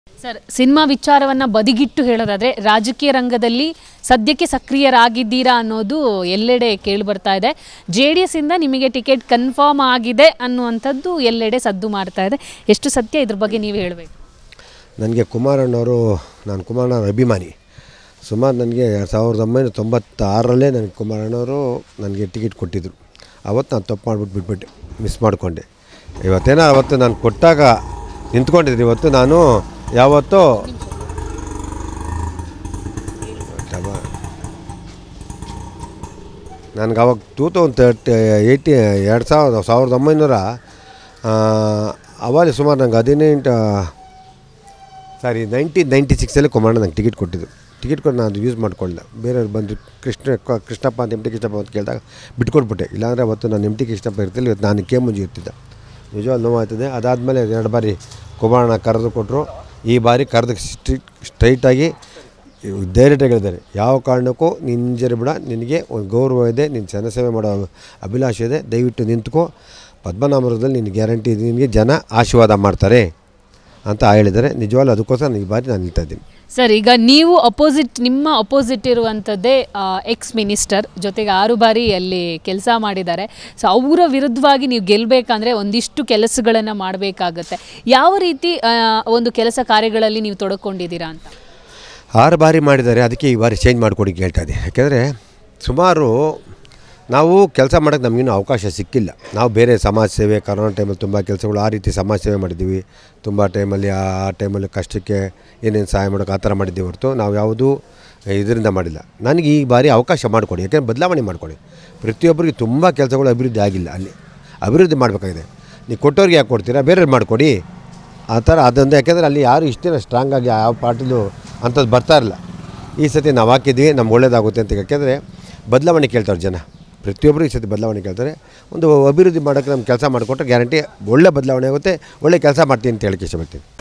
sir cinema ವಿಚಾರವನ್ನ ಬದಿಗಿಟ್ಟು ಹೇಳೋದಾದ್ರೆ ರಾಜಕೀಯ ರಂಗದಲ್ಲಿ ಸದ್ಯಕ್ಕೆ ಸಕ್ರಿಯರಾಗಿದ್ದೀರಾ ಅನ್ನೋದು ಎಲ್ಲೆಡೆ ಕೇಳಿ ಬರ್ತಾ ಇದೆ ಜೆ ಡಿ ಎಸ್ ಇಂದ ನಿಮಗೆ ಟಿಕೆಟ್ ಕನ್ಫರ್ಮ್ ಆಗಿದೆ ಅನ್ನುವಂಥದ್ದು ಎಲ್ಲೆಡೆ ಸದ್ದು ಮಾಡ್ತಾ ಇದೆ ಎಷ್ಟು ಸತ್ಯ ಇದ್ರ ಬಗ್ಗೆ ನೀವು ಹೇಳಬೇಕು ನನಗೆ ಕುಮಾರಣ್ಣವರು ನಾನು ಕುಮಾರಣ್ಣವ್ರ ಅಭಿಮಾನಿ ಸುಮಾರು ನನಗೆ ಸಾವಿರದ ಒಂಬೈನೂರ ತೊಂಬತ್ತಾರರಲ್ಲೇ ನನಗೆ ಕುಮಾರಣ್ಣವರು ನನಗೆ ಟಿಕೆಟ್ ಕೊಟ್ಟಿದ್ದರು ಅವತ್ತು ನಾನು ತಪ್ಪು ಮಾಡಿಬಿಟ್ಟು ಬಿಟ್ಬಿಟ್ಟೆ ಮಿಸ್ ಮಾಡಿಕೊಂಡೆ ಇವತ್ತೇನೋ ಅವತ್ತು ನಾನು ಕೊಟ್ಟಾಗ ನಿಂತ್ಕೊಂಡಿದ್ದೆ ಇವತ್ತು ನಾನು ಯಾವತ್ತೋ ನನಗೆ ಅವಾಗ ಟೂ ತೌಸಂಡ್ ತರ್ಟಿ ಏಯ್ಟಿ ಎರಡು ಸಾವಿರದ ಸಾವಿರದ ಒಂಬೈನೂರ ಅವಾಗ ಸುಮಾರು ನಂಗೆ ಹದಿನೆಂಟು ಸಾರಿ ನೈನ್ಟೀನ್ ನೈಂಟಿ ಸಿಕ್ಸಲ್ಲಿ ಕುಮಾರಣ್ಣ ನಂಗೆ ಟಿಕೆಟ್ ಕೊಟ್ಟಿದ್ದು ಟಿಕೆಟ್ ಕೊಟ್ಟು ನಾನು ಅದು ಯೂಸ್ ಮಾಡ್ಕೊಳ್ಳಿಲ್ಲ ಬೇರೆಯವ್ರು ಬಂದು ಕೃಷ್ಣ ಕ- ಕೃಷ್ಣಪ್ಪ ಅಂತ ಎಮ್ ಟಿ ಕೃಷ್ಣಪ್ಪ ಅಂತ ಕೇಳಿದಾಗ ಬಿಟ್ಕೊಟ್ಬಿಟ್ಟೆ ಇಲ್ಲಾಂದರೆ ಅವತ್ತು ನಾನು ಎಮ್ ಟಿ ಕೃಷ್ಣಪ್ಪ ಇರ್ತಿಲ್ಲ ಇವತ್ತು ನಾನು ಕೆ ಮುಂಜಿ ಇರ್ತಿದ್ದೆ ನಿಜವಾಗ್ಲೂ ನೋವಾಗ್ತದೆ ಅದಾದಮೇಲೆ ಎರಡು ಬಾರಿ ಕುಮಾರಣ್ಣ ಕರೆದು ಕೊಟ್ಟರು ಈ ಬಾರಿ ಕರೆದು ಸ್ಟ್ರಿಟ್ ಸ್ಟ್ರೈಟಾಗಿ ಡೈರೆಕ್ಟಾಗಿ ಹೇಳಿದ್ದಾರೆ ಯಾವ ಕಾರಣಕ್ಕೂ ನಿಂಜರಿ ಬಿಡ ನಿನಗೆ ಒಂದು ಗೌರವ ಇದೆ ನಿನ್ನ ಜನಸೇವೆ ಮಾಡೋ ಅಭಿಲಾಷೆ ಇದೆ ದಯವಿಟ್ಟು ನಿಂತ್ಕೋ ಪದ್ಮನಾಭರದಲ್ಲಿ ನಿನ್ನ ಗ್ಯಾರಂಟಿ ನಿನಗೆ ಜನ ಆಶೀರ್ವಾದ ಮಾಡ್ತಾರೆ ಅಂತ ಹೇಳಿದ್ದಾರೆ ನಿಜವಾಗ್ಲೂ ಅದಕ್ಕೋಸ್ಕರ ನಾನು ಈ ಬಾರಿ ನಾನು ನಿಲ್ತಾ ಇದ್ದೀನಿ ಸರ್ ಈಗ ನೀವು ಅಪೋಸಿಟ್ ನಿಮ್ಮ ಅಪೋಸಿಟ್ ಇರುವಂಥದ್ದೇ ಎಕ್ಸ್ ಮಿನಿಸ್ಟರ್ ಜೊತೆಗೆ ಆರು ಬಾರಿ ಅಲ್ಲಿ ಕೆಲಸ ಮಾಡಿದ್ದಾರೆ ಸೊ ಅವರ ವಿರುದ್ಧವಾಗಿ ನೀವು ಗೆಲ್ಲಬೇಕಂದ್ರೆ ಒಂದಿಷ್ಟು ಕೆಲಸಗಳನ್ನು ಮಾಡಬೇಕಾಗತ್ತೆ ಯಾವ ರೀತಿ ಆ, ಒಂದು ಕೆಲಸ ಕಾರ್ಯಗಳಲ್ಲಿ ನೀವು ತೊಡಕೊಂಡಿದ್ದೀರಾ ಅಂತ ಆರು ಬಾರಿ ಮಾಡಿದ್ದಾರೆ ಅದಕ್ಕೆ ಈ ಬಾರಿ ಚೇಂಜ್ ಮಾಡಿಕೊಡಿ ಕೇಳ್ತಾ ಇದ್ದೀನಿ ಯಾಕೆಂದರೆ ಸುಮಾರು ನಾವು ಕೆಲಸ ಮಾಡೋಕ್ಕೆ ನಮಗಿನ್ನೂ ಅವಕಾಶ ಸಿಕ್ಕಿಲ್ಲ ನಾವು ಬೇರೆ ಸಮಾಜ ಸೇವೆ ಕರೋನಾ ಟೈಮಲ್ಲಿ ತುಂಬ ಕೆಲಸಗಳು ಆ ರೀತಿ ಸಮಾಜ ಸೇವೆ ಮಾಡಿದ್ದೀವಿ ತುಂಬ ಟೈಮಲ್ಲಿ ಆ ಟೈಮಲ್ಲಿ ಕಷ್ಟಕ್ಕೆ ಏನೇನು ಸಹಾಯ ಮಾಡೋಕೆ ಆ ಥರ ಮಾಡಿದ್ದೀವಿ ಹೊರತು ನಾವು ಯಾವುದೂ ಇದರಿಂದ ಮಾಡಿಲ್ಲ ನನಗೆ ಈ ಬಾರಿ ಅವಕಾಶ ಮಾಡಿಕೊಡಿ ಯಾಕೆಂದರೆ ಬದಲಾವಣೆ ಮಾಡಿಕೊಡಿ ಪ್ರತಿಯೊಬ್ಬರಿಗೆ ತುಂಬ ಕೆಲಸಗಳು ಅಭಿವೃದ್ಧಿ ಆಗಿಲ್ಲ ಅಲ್ಲಿ ಅಭಿವೃದ್ಧಿ ಮಾಡಬೇಕಾಗಿದೆ ನೀವು ಕೊಟ್ಟವ್ರಿಗೆ ಯಾಕೆ ಕೊಡ್ತೀರಾ ಬೇರೆಯವ್ರು ಮಾಡಿಕೊಡಿ ಆ ಥರ ಅದೊಂದು ಯಾಕೆಂದರೆ ಅಲ್ಲಿ ಯಾರು ಇಷ್ಟೇನ ಸ್ಟ್ರಾಂಗ್ ಆಗಿ ಯಾವ ಪಾರ್ಟಿಲೂ ಅಂಥದ್ದು ಬರ್ತಾ ಇರಲ್ಲ ಈ ಸತಿ ನಾವು ಹಾಕಿದ್ವಿ ನಮ್ಗೆ ಒಳ್ಳೇದಾಗುತ್ತೆ ಅಂತ ಯಾಕೆಂದರೆ ಬದಲಾವಣೆ ಕೇಳ್ತಾರೆ ಜನ ಪ್ರತಿಯೊಬ್ಬರು ಈ ಸತಿ ಬದಲಾವಣೆ ಕೇಳ್ತಾರೆ ಒಂದು ಅಭಿವೃದ್ಧಿ ಮಾಡೋಕ್ಕೆ ನಮ್ಮ ಕೆಲಸ ಮಾಡಿಕೊಟ್ರೆ ಗ್ಯಾರಂಟಿ ಒಳ್ಳೆ ಬದಲಾವಣೆ ಆಗುತ್ತೆ ಒಳ್ಳೆ ಕೆಲಸ ಮಾಡ್ತೀನಿ ಅಂತ ಹೇಳಕ್ಕೆ ಇಷ್ಟಪಡ್ತೀನಿ